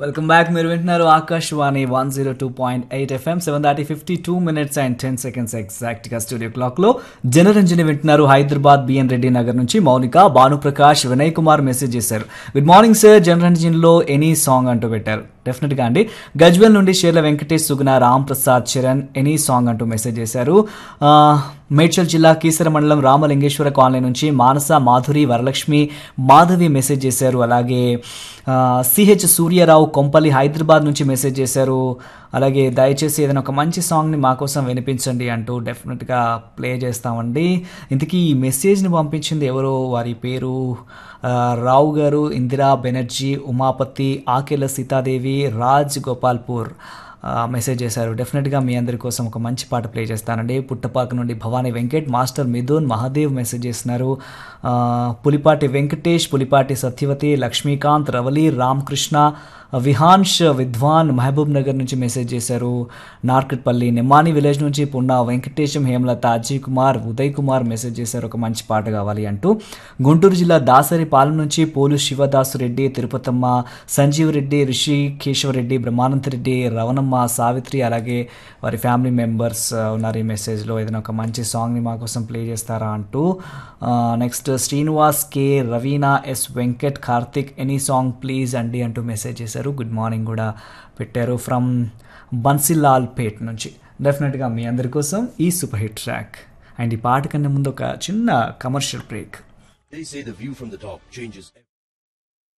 welcome back మీరు వింటున్నారు Akashvani one zero two point eight FM seven దాటి fifty two minutes and ten seconds exact గా studio clock లో జనరంజని వింటున్నారు హైదరాబాద్ బిఎన్ రెడ్డి నగర్ నుంచి మౌనిక భానుప్రకాష్ వినయ్ కుమార్ మెసేజ్ చేశారు గుడ్ మార్నింగ్ సార్ జనరంజన్ లో ఎనీ సాంగ్ అంటూ పెట్టారు డెఫినెట్ గా అండి గజ్వెల్ నుండి షేర్ల వెంకటేష్ సుగుణ రామ్ ప్రసాద్ చరణ్ ఎనీ సాంగ్ అంటూ మెసేజ్ చేశారు ఆ, మేడ్చల్ జిల్లా కీసర మండలం రామలింగేశ్వర కాలనీ నుంచి మానస మాధురి వరలక్ష్మి మాధవి మెసేజ్ చేశారు అలాగే సిహెచ్ సూర్యరావు కొంపల్లి హైదరాబాద్ నుంచి మెసేజ్ చేశారు అలాగే దయచేసి ఏదైనా ఒక మంచి సాంగ్ని మా కోసం వినిపించండి అంటూ డెఫినెట్గా ప్లే చేస్తామండి ఇంతకీ ఈ మెసేజ్ని పంపించింది ఎవరో వారి పేరు ఆ, రావు గారు ఇందిరా బెనర్జీ ఉమాపతి ఆకెల సీతాదేవి రాజ్ గోపాల్పూర్ ఆ, మెసేజ్ చేశారు డెఫినెట్గా మీ అందరి కోసం ఒక మంచి పాట ప్లే చేస్తానండి పుట్టపాక నుండి భవానీ వెంకట్ మాస్టర్ మిథున్ మహాదేవ్ మెసేజ్ చేస్తున్నారు ఆ, పులిపాటి వెంకటేష్ పులిపాటి సత్యవతి లక్ష్మీకాంత్ రవలి రామకృష్ణ విహాన్ష్ విద్వాన్ మహబూబ్ నగర్ నుంచి మెసేజ్ చేశారు నార్కట్పల్లి నిమ్మాని విలేజ్ నుంచి పున్నా వెంకటేశం హేమలత అజయ్ కుమార్ ఉదయ్ కుమార్ మెసేజ్ చేశారు ఒక మంచి పాట కావాలి అంటూ గుంటూరు జిల్లా దాసరి పాలెం నుంచి పోలు శివదాసు రెడ్డి తిరుపతమ్మ సంజీవ్ రెడ్డి రిషి కేశవరెడ్డి బ్రహ్మానంద రెడ్డి రవణమ్మ సావిత్రి అలాగే వారి ఫ్యామిలీ మెంబర్స్ ఉన్నారు ఈ మెసేజ్లో ఏదైనా ఒక మంచి సాంగ్ని మా కోసం ప్లే చేస్తారా అంటూ next Srinivas K Raveena S Venkat Karthik any song please అండి అంటూ మెసేజ్ చేశారు గుడ్ మార్నింగ్ కూడా పెట్టారు ఫ్రమ్ బన్సిలాల్ పేట్ నుంచి డెఫినెట్గా మీ అందరి కోసం ఈ సూపర్ హిట్ ట్రాక్ అండ్ ఈ పాట కన్నా ముందు ఒక చిన్న commercial break They say the view from the top changes